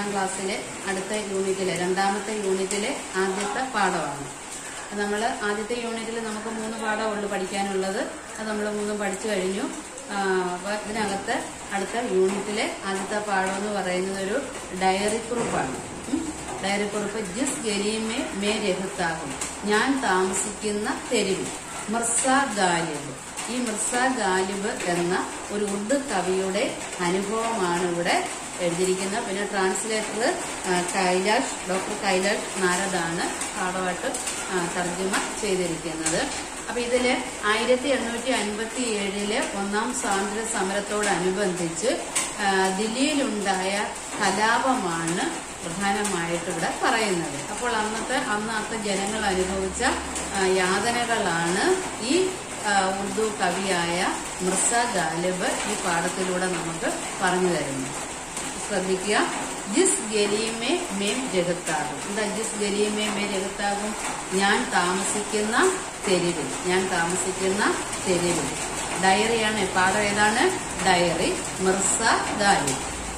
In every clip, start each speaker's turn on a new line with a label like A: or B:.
A: ക്ലാസ്സിലെ അടുത്ത യൂണിറ്റിലെ രണ്ടാമത്തെ യൂണിറ്റിലെ ആദ്യത്തെ പാഠമാണ് നമ്മൾ ആദ്യത്തെ യൂണിറ്റിൽ നമുക്ക് മൂന്ന് പാഠമുള്ളൂ പഠിക്കാനുള്ളത് അത് നമ്മൾ മൂന്നും പഠിച്ചു കഴിഞ്ഞു ആ, അപ്പൊ ഇതിനകത്ത് അടുത്ത യൂണിറ്റിലെ ആദ്യത്തെ പാഠം എന്ന് പറയുന്നത് ഒരു ഡയറി കുറിപ്പാണ് ഉം. ഡയറി കുറിപ്പ് ജിസ് ഗരീമെ മേ രഹത്താകും ഞാൻ താമസിക്കുന്ന തെരുവിൽ മിർസ ഗാലിബ് ഈ മിർസ ഗാലിബ് എന്ന ഒരു ഉറുദു കവിയുടെ അനുഭവമാണ് ഇവിടെ എഴുതിയിരിക്കുന്നത് പിന്നെ ട്രാൻസ്ലേറ്റർ ആ, കൈലാഷ് ഡോക്ടർ കൈലാഷ് നാരദാണ് പാഠമായിട്ട് ആ, തർജ്ജമ ചെയ്തിരിക്കുന്നത് അപ്പൊ ഇതില് ആയിരത്തി എണ്ണൂറ്റി അൻപത്തി ഏഴിലെ ഒന്നാം സ്വാതന്ത്ര്യ സമരത്തോടനുബന്ധിച്ച് ആ, ദില്ലിയിലുണ്ടായ കലാപമാണ് പ്രധാനമായിട്ട് ഇവിടെ പറയുന്നത് അപ്പോൾ അന്നത്തെ അന്നത്തെ ജനങ്ങൾ അനുഭവിച്ച ആ, യാതനകളാണ് ഈ ആ, ഉറുദു കവിയായ മിർസ ഗാലിബ് ഈ പാഠത്തിലൂടെ നമുക്ക് പറഞ്ഞു തരുന്നത് ശ്രദ്ധിക്കുക ജിസ് ഗലീമേ മേം ജഗത്താകും എന്താ ജിസ് ഗലീമേ മേ ജഗത്താകും ഞാൻ താമസിക്കുന്ന തെരുവിൽ ഞാൻ താമസിക്കുന്ന തെരുവിൽ ഡയറിയാണ് പാഠം ഏതാണ് ഡയറി മിർസ ഗാലിബ്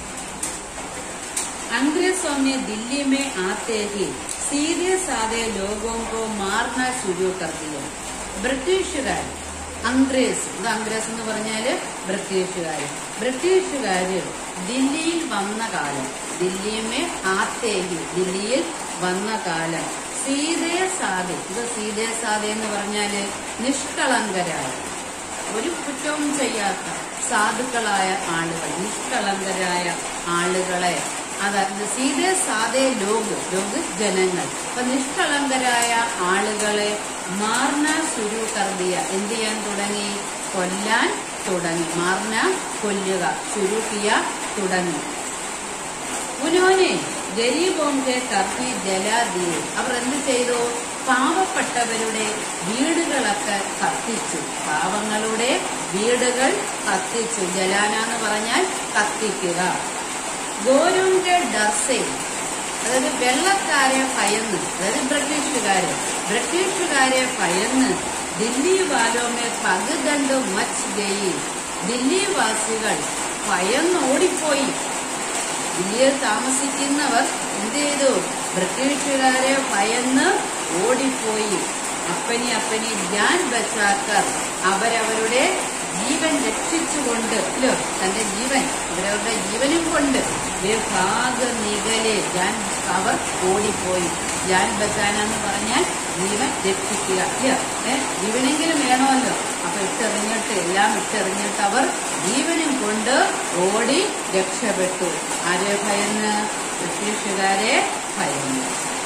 A: अंग्रेजों ने दिल्ली में आते ही सीधे साधे लोगों को मारना शुरू कर दिया ബ്രിട്ടീഷുകാർ അംഗ്രേസ് ഇത് അംഗ്രേസ് എന്ന് പറഞ്ഞാല് ബ്രിട്ടീഷുകാർ ബ്രിട്ടീഷുകാര് ദില്ലിയിൽ വന്ന കാലം ദില്ലിമേ ആത്തേഹി ദില്ലിയിൽ വന്ന കാലം സീതേ സാധെ ഇത് സീതേ സാധെ എന്ന് പറഞ്ഞാല് നിഷ്കളങ്കരായ ഒരു കുറ്റവും ചെയ്യാത്ത സാധുക്കളായ ആളുകൾ നിഷ്കളങ്കരായ ആളുകളെ അതായത് സീതേ സാധേ ലോക് ലോക് ജനങ്ങൾ അപ്പൊ നിഷ്കളങ്കരായ ആളുകളെ മാർന ശുരു കർദിയ എന്ത് ചെയ്യാൻ തുടങ്ങി കൊല്ലാൻ തുടങ്ങി മാർന കൊല്ലുക ശുരുക്കിയ തുടങ്ങി ഉനോനെ ഗരീബോംകെ കർത്തി ജലാദിയെ അവർ എന്ത് ചെയ്തു പാവപ്പെട്ടവരുടെ വീടുകളൊക്കെ കത്തിച്ചു പാവങ്ങളുടെ വീടുകൾ കത്തിച്ചു ജലാന എന്ന് പറഞ്ഞാൽ കത്തിക്കുക ഗോരുന്റെ ഡർസെ അതായത് വെള്ളക്കാരെ ഭയന്ന് അതായത് ബ്രിട്ടീഷുകാര് ബ്രിട്ടീഷുകാരെ ഭയന്ന് ദില്ലി വാലോമെ പകുതണ്ട് മച്ച് ഗയി ദില്ലി വാസികൾ ഭയന്നോടിപ്പോയി ദില്ലിയിൽ താമസിക്കുന്നവർ എന്ത് ചെയ്തു ബ്രിട്ടീഷുകാരെ ഭയന്ന് ഓടിപ്പോയി അപ്പനി അപ്പനി ജാൻ ബച്ചാക്കർ അവരവരുടെ ജീവൻ രക്ഷിച്ചുകൊണ്ട് അല്ലോ തന്റെ ജീവൻ അവരവരുടെ ജീവനും കൊണ്ട് വിഭാഗ നികലെ ജാൻ അവർ ഓടിപ്പോയി ജാൻ ബച്ചാന എന്ന് പറഞ്ഞാൽ ജീവൻ രക്ഷിക്കുക അല്ലയോ ഏ ജീവനെങ്കിലും വേണമല്ലോ അപ്പൊ ഇട്ടെറിഞ്ഞിട്ട് എല്ലാം ഇട്ടെറിഞ്ഞിട്ട് അവർ ജീവനും കൊണ്ട് ഓടി രക്ഷപ്പെട്ടു ആരെ ഭയന്ന് ബ്രിട്ടീഷുകാരെ ഭയന്ന്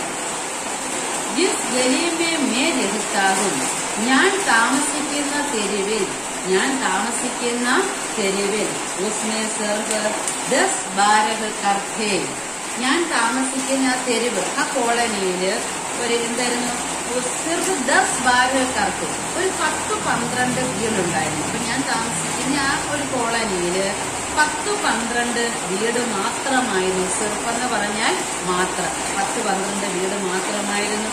A: ജിസ് ഗലീമേ മേ രഹിത്താകും ഞാൻ താമസിക്കുന്ന തെരുവിൽ ഞാൻ താമസിക്കുന്ന തെരുവിൽ ഉസ്മേ സർവ് ദസ് ബാരഹ് കർത്തേ ഞാൻ താമസിക്കുന്ന ആ തെരുവ് ആ കോളനിയില് ഒരു എന്തായിരുന്നു സിർഫ് ദസ് ബാരഹ് കർത്തേ ഒരു പത്ത് പന്ത്രണ്ട് വീടുണ്ടായിരുന്നു അപ്പൊ ഞാൻ താമസിക്കുന്ന ആ ഒരു കോളനിയില് പത്ത് പന്ത്രണ്ട് വീട് മാത്രമായിരുന്നു സിർഫ് എന്ന് പറഞ്ഞാൽ മാത്രം പത്ത് പന്ത്രണ്ട് വീട് മാത്രമായിരുന്നു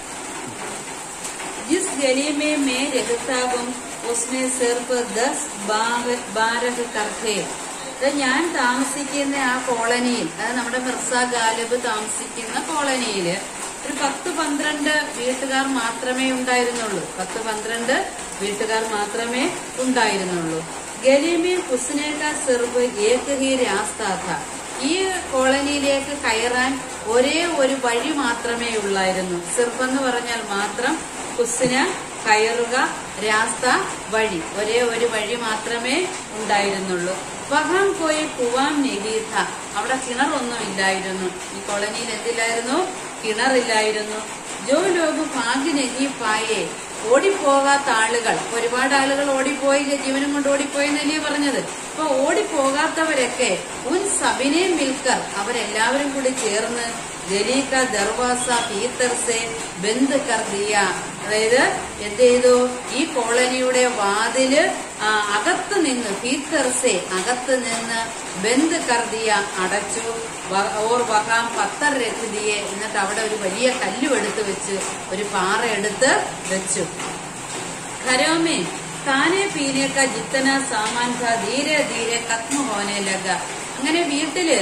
A: जिस गली में मैं रहता हूँ उसमें सिर्फ दस ബാരഹ് കർത്തേ ഇത് ഞാൻ താമസിക്കുന്ന ആ കോളനിയിൽ അതായത് നമ്മുടെ മിർസ ഗാലിബ് താമസിക്കുന്ന കോളനിയിൽ ഒരു പത്ത് പന്ത്രണ്ട് വീട്ടുകാർ മാത്രമേ ഉണ്ടായിരുന്നുള്ളൂ പത്ത് പന്ത്രണ്ട് വീട്ടുകാർ മാത്രമേ ഉണ്ടായിരുന്നുള്ളൂ ഗലിമി കുസ്നേക സിർബ് ഏക ഹി രാസ്താഥ ഈ കോളനിയിലേക്ക് കയറാൻ ഒരേ ഒരു വഴി മാത്രമേ ഉള്ളായിരുന്നു സിർബ് എന്ന് പറഞ്ഞാൽ മാത്രം കുസിന് കയറുക രാസ്ത വഴി ഒരേ ഒരു വഴി മാത്രമേ ഉണ്ടായിരുന്നുള്ളൂ വഹാം പോയി കുവാം നെഹീഥ അവിടെ കിണറൊന്നും ഇല്ലായിരുന്നു ഈ കോളനിയിൽ എന്തില്ലായിരുന്നു കിണറില്ലായിരുന്നു ജോ ലോക് ഭാഗ്യ നെഹി പായേ ഓടിപ്പോകാത്ത ആളുകൾ ഒരുപാട് ആളുകൾ ഓടിപ്പോയി ജീവനും കൊണ്ട് ഓടിപ്പോയി എന്നല്ലേ പറഞ്ഞത് അപ്പൊ ഓടിപ്പോകാത്തവരൊക്കെ ഉൻ സബിനെ മിൽക്കർ അവരെല്ലാവരും കൂടി ചേർന്ന് ഗലീക ദർവാസ പീത്തർസെ ബന്ദ് കർദിയ അതായത് എന്ത് ചെയ്തു ഈ കോളനിയുടെ വാതില് ആ, അകത്ത് നിന്ന് പീത്തർസെ അകത്ത് നിന്ന് ബന്ദ് കർദിയ അടച്ചു വ- ഓർ വഹാം പത്തർ രഥിതിയെ എന്നിട്ട് അവിടെ ഒരു വലിയ കല്ലും എടുത്ത് വെച്ച് ഒരു പാറ എടുത്ത് വെച്ചു ഖരോമേ താനെ പീനേക്ക ജിത്തന സാമാൻ ധ ധീരെ ധീരെ കത്മ ഹോനെ ലഗ അങ്ങനെ വീട്ടില്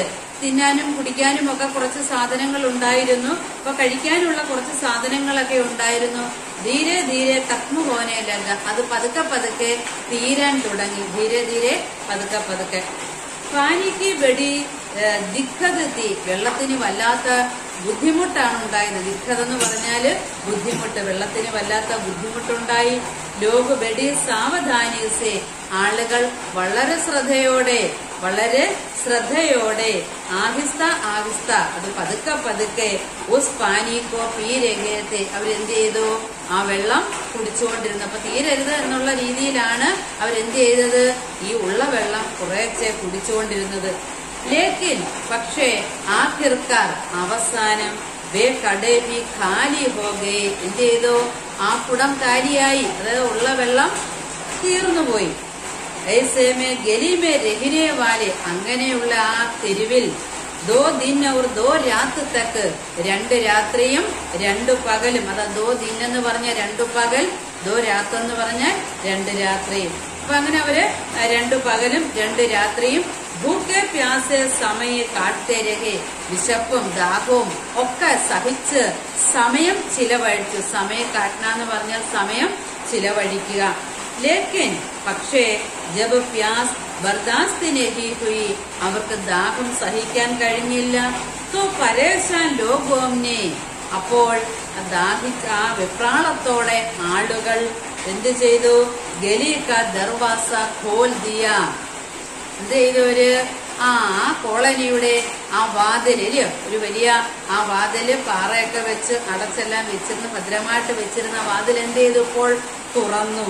A: തിന്നാനും കുടിക്കാനും ഒക്കെ കുറച്ച് സാധനങ്ങൾ ഉണ്ടായിരുന്നു അപ്പൊ കഴിക്കാനുള്ള കുറച്ച് സാധനങ്ങളൊക്കെ ഉണ്ടായിരുന്നു ധീരെ ധീരെ തക്മു പോനെയല്ല അത് പതുക്കെ പതുക്കെ തീരാൻ തുടങ്ങി ധീരെ ധീരെ പതുക്കെ പതുക്കെ പാനിക്ക് വെടി ഏഹ്, ദിക്കത് തീ വെള്ളത്തിന് വല്ലാത്ത ബുദ്ധിമുട്ടാണ് ഉണ്ടായത് ദിക്കത് എന്ന് പറഞ്ഞാല് ബുദ്ധിമുട്ട് വെള്ളത്തിന് വല്ലാത്ത ബുദ്ധിമുട്ടുണ്ടായി ലോക വെടി സാവധാനിസെ ആളുകൾ വളരെ ശ്രദ്ധയോടെ വളരെ ശ്രദ്ധയോടെ ആഹിസ്ത ആഹിസ്ത അത് പതുക്കെ പതുക്കെ ഉസ് പാനിക്കോ പീരകത്തെ അവരെന്ത് ചെയ്തു ആ വെള്ളം കുടിച്ചുകൊണ്ടിരുന്നു അപ്പൊ തീരരുത് എന്നുള്ള രീതിയിലാണ് അവരെന്ത് ചെയ്തത് ഈ ഉള്ള വെള്ളം കുറേശ്ശെ കുടിച്ചുകൊണ്ടിരുന്നത് ലേക്കിൻ പക്ഷേ ആഖിർക്കാർ അവസാനം വേ കടേബി ഖാലി ഹോഗേ എന്ത് ചെയ്തു ആ കുടം കാലിയായി അതായത് ഉള്ള വെള്ളം തീർന്നുപോയി ഐസേമേ ഗലിമേ രഹിനെ വാലെ അങ്ങനെയുള്ള ആ തെരുവിൽ ദോ ദിൻ അവർ ദോ രാത്ത് തക്ക് രണ്ട് രാത്രിയും രണ്ട് പകലും അതാ ദോ ദിൻ എന്ന് പറഞ്ഞ രണ്ടു പകൽ ദോ രാത്ത് എന്ന് പറഞ്ഞ രണ്ട് രാത്രിയും അപ്പൊ അങ്ങനെ അവര് രണ്ടു പകലും രണ്ട് രാത്രിയും ഭൂക്കെ പ്യാസെ സമയെ കാട്ടേരകെ വിശപ്പും ദാഹവും ഒക്കെ സഹിച്ച് സമയം ചിലവഴിച്ചു സമയ കാട്ടണ എന്ന് പറഞ്ഞാൽ സമയം ചിലവഴിക്കുക ലേക്കിൻ പക്ഷേ ജബ് പ്യാസ് ബർദാസ്തിനെ ഹി ഹുയി അവർക്ക് ദാഹം സഹിക്കാൻ കഴിഞ്ഞില്ല തോ പരേശാൻ ലോകോംനെ അപ്പോൾ ആ ദാഹിച്ച ആ വെപ്രാളത്തോടെ ആളുകൾ എന്ത് ചെയ്തു ഗലീക ദർവാസ ഖോൽ ദിയ എന്ത് ചെയ്തവര് ആ ആ കോളനിയുടെ ആ വാതിലില് ഒരു വലിയ ആ വാതില് പാറയൊക്കെ വെച്ച് അടച്ചെല്ലാം വെച്ചിരുന്ന് ഭദ്രമായിട്ട് വെച്ചിരുന്ന വാതിൽ എന്ത് ചെയ്തു ഇപ്പോൾ തുറന്നു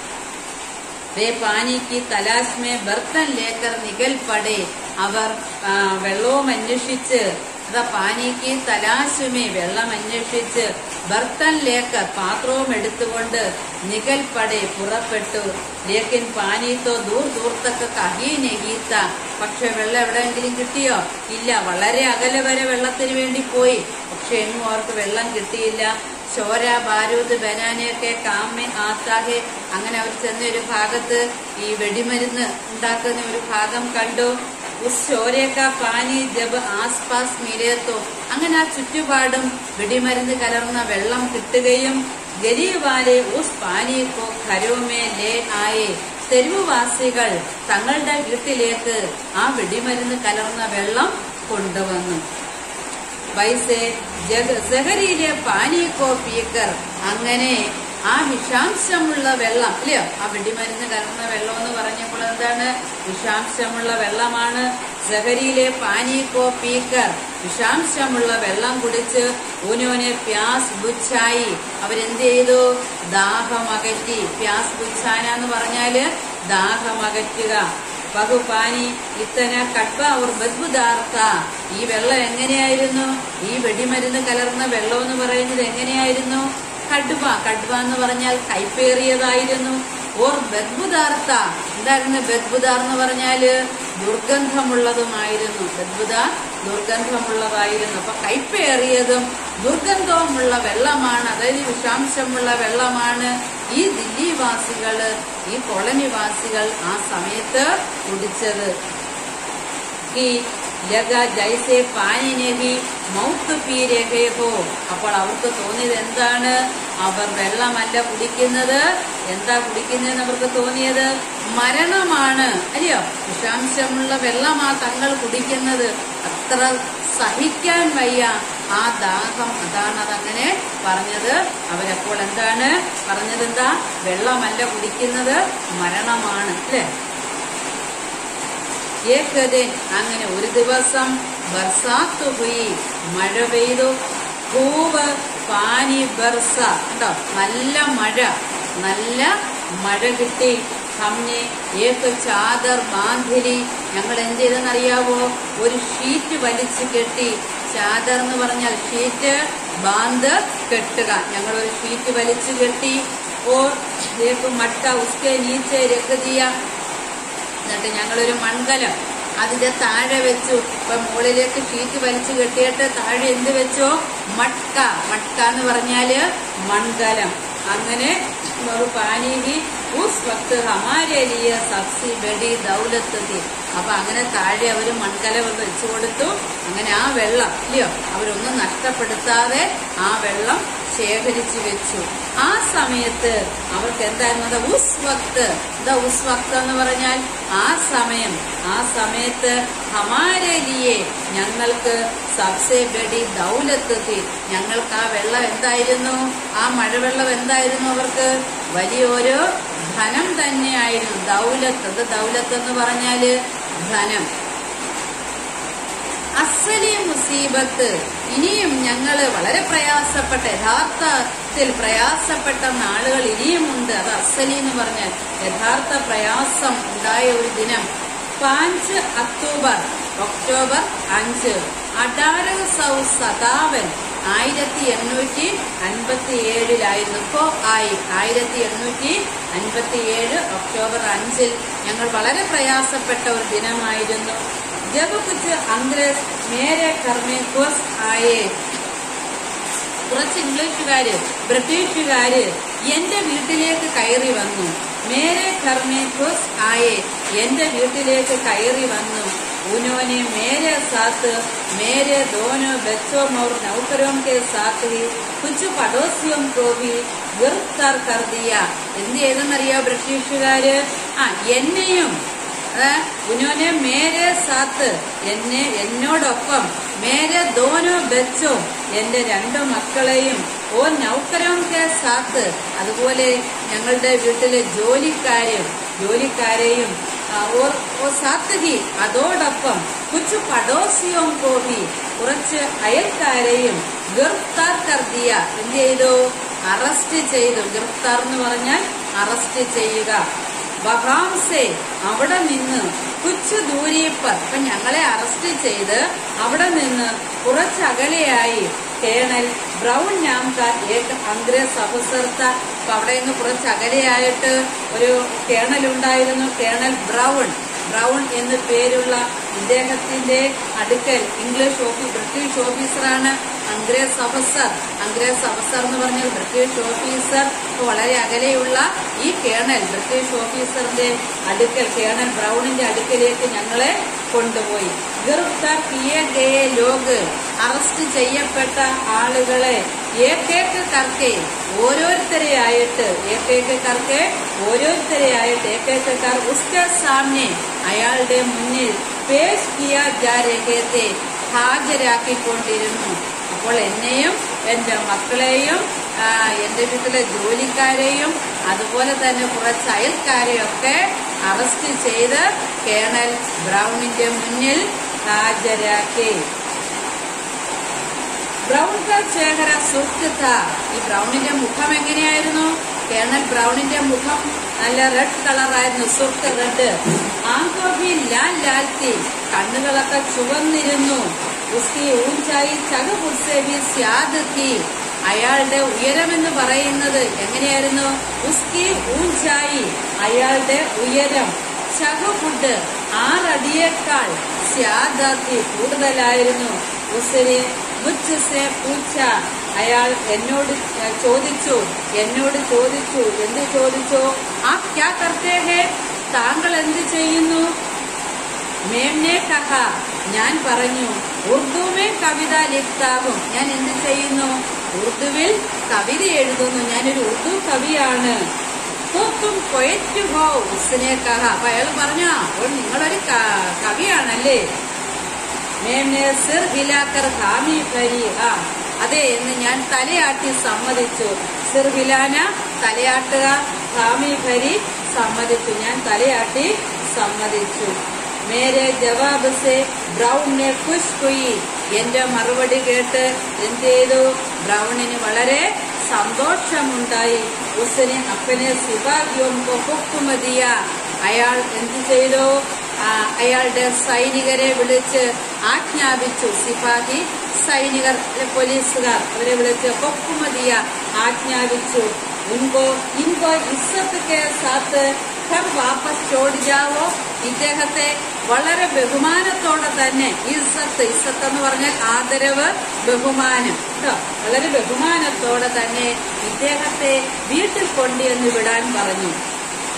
A: വേ പാനിക്ക് തലാശ്മേ ബർത്തൻ ലേക്കർ നികൽ പടേ അവർ ആ, വെള്ളവും അന്വേഷിച്ച് അതാ പാനിക്ക് തലാശുമേ വെള്ളം അന്വേഷിച്ച് ബർത്തൻ ലേക്കർ പാത്രവും എടുത്തുകൊണ്ട് നികൽ പടേ പുറപ്പെട്ടു ലേക്കിൻ പാനീത്തോ ദൂർ ദൂർത്തക്ക കഹീ നെഹീത്ത പക്ഷെ വെള്ളം എവിടെയെങ്കിലും കിട്ടിയോ ഇല്ല വളരെ അകലെ വരെ വെള്ളത്തിന് വേണ്ടി പോയി പക്ഷെ എങ്ങും അവർക്ക് വെള്ളം കിട്ടിയില്ല ചോര ബാരൂദ് ബനാനയൊക്കെ കാമ്മ ആത്താഹെ അങ്ങനെ അവർ ചെന്ന ഒരു ഭാഗത്ത് ഈ വെടിമരുന്ന് ഉണ്ടാക്കുന്ന ഒരു ഭാഗം കണ്ടു ഉസ് ചോരേക്ക പാനി ജബ് ആസ്പാസ് മിലേത്തോ അങ്ങനെ ആ ചുറ്റുപാടും വെടിമരുന്ന് കലർന്ന വെള്ളം കിട്ടുകയും ഗരീവാലെ ഉസ് പാനിക്കോ ഖരോമേ ലേ ആയേ തെരുവുവാസികൾ തങ്ങളുടെ വീട്ടിലേക്ക് ആ വെടിമരുന്ന് കലർന്ന വെള്ളം കൊണ്ടുവന്നു വൈസെ ജഗ സഹരിയിലെ പാനീക്കോ പീക്കർ അങ്ങനെ ആ വിഷാംശമുള്ള വെള്ളം അല്ലയോ ആ വെടിമരുന്ന് കലർന്ന വെള്ളം എന്ന് പറഞ്ഞപ്പോൾ എന്താണ് വിഷാംശമുള്ള വെള്ളമാണ് സഹരിയിലെ പാനീക്കോ പീക്കർ വിഷാംശമുള്ള വെള്ളം കുടിച്ച് ഊനോനെ പ്യാസ് ബുച്ചായി അവരെന്ത് ചെയ്തു ദാഹമകറ്റി പ്യാസ് ബുച്ചാന എന്ന് പറഞ്ഞാല് ദാഹമകറ്റുക ബഹുപാനി ഇത്തന കട്ബ അവർ ബദ്ബുദാർത്ത ഈ വെള്ളം എങ്ങനെയായിരുന്നു ഈ വെടിമരുന്ന് കലർന്ന വെള്ളം എന്ന് പറയുന്നത് എങ്ങനെയായിരുന്നു കടുവ കടുവ എന്ന് പറഞ്ഞാൽ കൈപ്പേറിയതായിരുന്നു ഓർ ബദ്ബുദാർത്ത എന്തായിരുന്നു ബദ്ബുദാർ എന്ന് പറഞ്ഞാല് ദുർഗന്ധമുള്ളതുമായിരുന്നു ബദ്ബുദ ദുർഗന്ധമുള്ളതായിരുന്നു അപ്പൊ കൈപ്പേറിയതും ദുർഗന്ധവുമുള്ള വെള്ളമാണ് അതായത് വിഷാംശമുള്ള വെള്ളമാണ് ഈ ദില്ലിവാസികള് ഈ കോളനിവാസികൾ ആ സമയത്ത് കുടിച്ചത് ഈ ലഗ ജൈസെ പാനിനെഹി മൗത്ത് പീരഹേ ഹോ അപ്പോൾ അവർക്ക് തോന്നിയത് എന്താണ് അവർ വെള്ളമല്ല കുടിക്കുന്നത് എന്താ കുടിക്കുന്നതെന്ന് അവർക്ക് തോന്നിയത് മരണമാണ് അല്ലയോ വിഷാംശമുള്ള വെള്ളമാ തങ്ങൾ കുടിക്കുന്നത് അത്ര സഹിക്കാൻ വയ്യ ആ ദാഹം അതാണ് അതങ്ങനെ പറഞ്ഞത് അവരപ്പോൾ എന്താണ് പറഞ്ഞത് എന്താ വെള്ളമല്ല കുടിക്കുന്നത് മരണമാണ് അല്ലേ ഏകദിൻ അങ്ങനെ ഒരു ദിവസം ബർസാത്ത് ഹുയി മഴ പെയ്തു പൂവ് പാനി ബർസ ഉണ്ടോ നല്ല മഴ നല്ല മഴ കിട്ടി ഹംനെ ഏക ചാദർ ബാന്ധിലി ഞങ്ങൾ എന്ത് ചെയ്തെന്നറിയാവോ ഒരു ഷീറ്റ് വലിച്ചു കെട്ടി ചാദർ എന്ന് പറഞ്ഞാൽ ഷീറ്റ് ബാന്ത് കെട്ടുക ഞങ്ങൾ ഒരു ഷീറ്റ് വലിച്ചു കെട്ടി ഓർ ഏക്ക് മട്ട ഉസ്കെ നീച്ചെ രക്കതിയ എന്നിട്ട് ഞങ്ങളൊരു മൺകലം അതിന്റെ താഴെ വെച്ചു ഇപ്പൊ മുകളിലേക്ക് ഷീറ്റ് വലിച്ചു കെട്ടിയിട്ട് താഴെ എന്ത് വെച്ചോ മട്ക മട്ക എന്ന് പറഞ്ഞാല് മൺകലം അങ്ങനെ ഒരു പാനീഹി ഉസ് ഉസ് വക്ത് ഹമാരെ ലിയ സബ്സി ബഡി ദൗലത്ത് തി അപ്പൊ അങ്ങനെ താഴെ അവർ മൺകലവ വെച്ചു കൊടുത്തു അങ്ങനെ ആ വെള്ളം ഇല്ലയോ അവരൊന്നും നഷ്ടപ്പെടുത്താതെ ആ വെള്ളം ശേഖരിച്ചു വെച്ചു ആ സമയത്ത് അവർക്ക് എന്തായിരുന്നു ഉസ് വക്ത് എന്താ ഉസ് വക്ത് എന്ന് പറഞ്ഞാൽ ആ സമയം ആ സമയത്ത് ഹമാരെ ലിയെ ഞങ്ങൾക്ക് സബ്സെ ബഡി ദൗലത്തെത്തി ഞങ്ങൾക്ക് ആ വെള്ളം എന്തായിരുന്നു ആ മഴവെള്ളം എന്തായിരുന്നു അവർക്ക് വലിയൊരു ധനം തന്നെയായിരുന്നു ദൗലത്ത് അത് ദൗലത്ത് എന്ന് പറഞ്ഞാല് ധനം അസലി മുസീബത്ത് ഇനിയും ഞങ്ങള് വളരെ പ്രയാസപ്പെട്ട യഥാർത്ഥത്തിൽ പ്രയാസപ്പെട്ട നാളുകൾ ഇനിയുമുണ്ട് അത് അസലി എന്ന് പറഞ്ഞാൽ യഥാർത്ഥ പ്രയാസം ഉണ്ടായ ഒരു ദിനം പാഞ്ച് ഒക്ടോബർ ഒക്ടോബർ അഞ്ച് അഡാരക സൗ സതാവൻ ആയിരത്തി എണ്ണൂറ്റി അൻപത്തി ഏഴിലായിരുന്നു ഇപ്പോ ആയി ആയിരത്തി എണ്ണൂറ്റി അൻപത്തി ഏഴ് ഒക്ടോബർ അഞ്ചിൽ ഞങ്ങൾ വളരെ പ്രയാസപ്പെട്ട ഒരു ദിനമായിരുന്നു ജബ് കുച്ച് അംഗ്രേസ് മേരെ കർമ്മേക്കോസ് ആയേ കുറച്ച് ഇംഗ്ലീഷുകാര് ബ്രിട്ടീഷുകാര് എന്റെ വീട്ടിലേക്ക് കയറി വന്നു മേരെ കർമ്മേക്കോസ് ആയേ എന്റെ വീട്ടിലേക്ക് കയറി വന്നു उन्होंने मेरे साथ मेरे दोनों बच्चों और नौकरों के साथ ही कुछ पड़ोसियों को भी गिरफ्तार कर दिया എന്ത് ചെയ്തെന്നറിയോ ബ്രിട്ടീഷുകാര് ആ എന്നെയും ഉനോനെ മേരെ സാത്ത് എന്നെ എന്നോടൊപ്പം മേരെ ദോനോ ബച്ചോ എന്റെ രണ്ടു മക്കളെയും ഓ നൗക്കരോം കെ സാത്ത് അതുപോലെ ഞങ്ങളുടെ വീട്ടിലെ ജോലിക്കാരും ജോലിക്കാരെയും ഓ സാത്തഹി അതോടൊപ്പം കുച്ചു പടോസിയോം കോഹി കുറച്ച് അയൽക്കാരെയും ഗിർഫ്താർ കർദിയ എന്ത് ചെയ്തു അറസ്റ്റ് ചെയ്തു ഗിർഫ്താർ എന്ന് പറഞ്ഞാൽ അറസ്റ്റ് ചെയ്യുക വഹാംസെ അവിടെ നിന്ന് കുച്ചു ദൂരീപ്പർ ഇപ്പൊ ഞങ്ങളെ അറസ്റ്റ് ചെയ്ത് അവിടെ നിന്ന് കുറച്ചകലെയായി കേണൽ ബ്രൗൺ നാംക ഏക അംഗ്രേസ് അഫസർത്ത അപ്പൊ അവിടെ നിന്ന് കുറച്ച് അകലെയായിട്ട് ഒരു കേണൽ ഉണ്ടായിരുന്നു കേണൽ ബ്രൗൺ ബ്രൗൺ എന്ന് പേരുള്ള ഇദ്ദേഹത്തിന്റെ അടുക്കൽ ഇംഗ്ലീഷ് ഓഫീസ് ബ്രിട്ടീഷ് ഓഫീസറാണ് അംഗ്രേസ് അഫസർ അംഗ്രേസ് അഫസർ എന്ന് പറഞ്ഞാൽ ബ്രിട്ടീഷ് ഓഫീസർ വളരെ അകലെയുള്ള ഈ കേണൽ ബ്രിട്ടീഷ് ഓഫീസറിന്റെ അടുക്കൽ കേണൽ ബ്രൗണിന്റെ അടുക്കലേക്ക് ഞങ്ങളെ കൊണ്ടുപോയി ഗിർഫ്താർ കിയ ഗയെ ലോഗ് അറസ്റ്റ് ചെയ്യപ്പെട്ട ആളുകളെ ഏക്കേക്ക് കർക്കെ ഓരോരുത്തരെയായിട്ട് ഏക്കേക്ക് കർക്കെ ഓരോരുത്തരെയായിട്ട് ഏക്കേക്ക് കർ ഉസ്ക സാമ്നെ അയാളുടെ മുന്നിൽ പേഷ് കിയ ജാ രഹത്തെ ഹാജരാക്കിക്കൊണ്ടിരുന്നു അപ്പോൾ എന്നെയും എന്റെ മക്കളെയും എന്റെ വീട്ടിലെ ജോലിക്കാരെയും അതുപോലെ തന്നെ കുറച്ച് അയൽക്കാരെയൊക്കെ അറസ്റ്റ് ചെയ്ത് കേണൽ ബ്രൗണിന്റെ മുന്നിൽ ഹാജരാക്കി ബ്രൗൺ ചേഹര സുഹൃത്ത ഈ ബ്രൗണിന്റെ മുഖം എങ്ങനെയായിരുന്നു കേണൽ ബ്രൗണിന്റെ മുഖം നല്ല റെഡ് കളറായിരുന്നു സുഹൃത്ത് റെഡ് ആങ്കോഭി ലാൽ ലാൽത്തി കണ്ണുകളൊക്കെ ചുവന്നിരുന്നു ഉസ്കി ഊഞ്ചായി ചകപുർസേവി സ്യാദത്തി അയാളുടെ ഉയരമെന്ന് പറയുന്നത് എങ്ങനെയായിരുന്നു ഉസ്കി ഊഞ്ചായി അയാളുടെ ഉയരം ചകഫുഡ് ആറടിയേക്കാൾ സ്യാദാത്തി കൂടുതലായിരുന്നു ഉസിനെ മുച്ചസെ പൂച്ച അയാൾ എന്നോട് ചോദിച്ചു എന്നോട് ചോദിച്ചു എന്ത് ചോദിച്ചു ആ ക്യാ കർത്തേ ഹേ താങ്കൾ എന്ത് ചെയ്യുന്നു മേംനെ കഹ ഞാൻ പറഞ്ഞു ഉറുദുമേ കവിത ലിഖ്താകും ഞാൻ എന്ത് ചെയ്യുന്നു ഉറുദുവിൽ കവിത എഴുതുന്നു ഞാനൊരു ഉറുദു കവിയാണ് തും കൊയറ്റു ഹോ ഉസിനെ കഹ അപ്പൊ അയാൾ പറഞ്ഞ അപ്പോൾ നിങ്ങളൊരു കവിയാണല്ലേ മേംനെ സിർ ഹിലാക്കർ ഹാമി ഭരി ആ അതെ എന്ന് ഞാൻ തലയാട്ടി സമ്മതിച്ചു സിർ ഹിലാന തലയാട്ടുക ഹാമി ഭരി സമ്മതിച്ചു ഞാൻ തലയാട്ടി സമ്മതിച്ചു മേരെ ജവാബ് സെ ബ്രൗണിനെ ഖുഷ് ഹുയി എന്റെ മറുപടി കേട്ട് എന്ത് ചെയ്തു ബ്രൗണിന് വളരെ സന്തോഷമുണ്ടായി ഉസിനെ അപ്പനെ സിപാഹിയും ഹുക്കുമതിയ അയാൾ എന്ത് ചെയ്തു അയാളുടെ സൈനികരെ വിളിച്ച് ആജ്ഞാപിച്ചു സിപാഹി സൈനികർ പോലീസുകാർ അവരെ വിളിച്ച് ഹൊക്കുമതിയ ആജ്ഞാപിച്ചു ഉൻകോ ഇൻകോ ഇസ്സത്ത് കെ സാത്ത് ഘർ വാപ്പസ് ചോട് ജാവോ ഇദ്ദേഹത്തെ വളരെ ബഹുമാനത്തോടെ തന്നെ ഇസ്സത്ത് ഇസ്സത്ത് എന്ന് പറഞ്ഞാൽ ആദരവ് ബഹുമാനം കേട്ടോ വളരെ ബഹുമാനത്തോടെ തന്നെ ഇദ്ദേഹത്തെ വീട്ടിൽ കൊണ്ടുവന്ന് വിടാൻ പറഞ്ഞു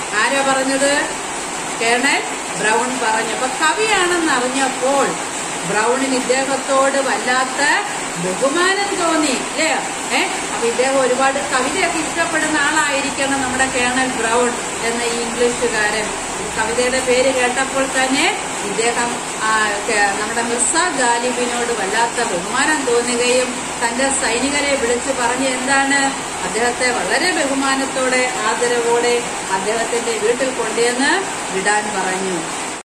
A: ആരാ പറഞ്ഞത് കേണൽ ബ്രൗൺ പറഞ്ഞു അപ്പൊ കവിയാണെന്ന് അറിഞ്ഞപ്പോൾ ബ്രൗണിന് ഇദ്ദേഹത്തോട് വല്ലാത്ത ബഹുമാനം തോന്നി അല്ലേ ഏ അപ്പൊ ഇദ്ദേഹം ഒരുപാട് കവിതയൊക്കെ ഇഷ്ടപ്പെടുന്ന ആളായിരിക്കണം നമ്മുടെ കേണൽ ബ്രൗൺ എന്ന ഈ ഇംഗ്ലീഷുകാരൻ കവിതയുടെ പേര് കേട്ടപ്പോൾ തന്നെ ഇദ്ദേഹം ആ, കെ- നമ്മുടെ മിർസ ഗാലിബിനോട് വല്ലാത്ത ബഹുമാനം തോന്നുകയും തന്റെ സൈനികരെ വിളിച്ചു പറഞ്ഞ് എന്താണ് അദ്ദേഹത്തെ വളരെ ബഹുമാനത്തോടെ ആദരവോടെ അദ്ദേഹത്തിന്റെ വീട്ടിൽ കൊണ്ടുവന്ന് വിടാൻ പറഞ്ഞു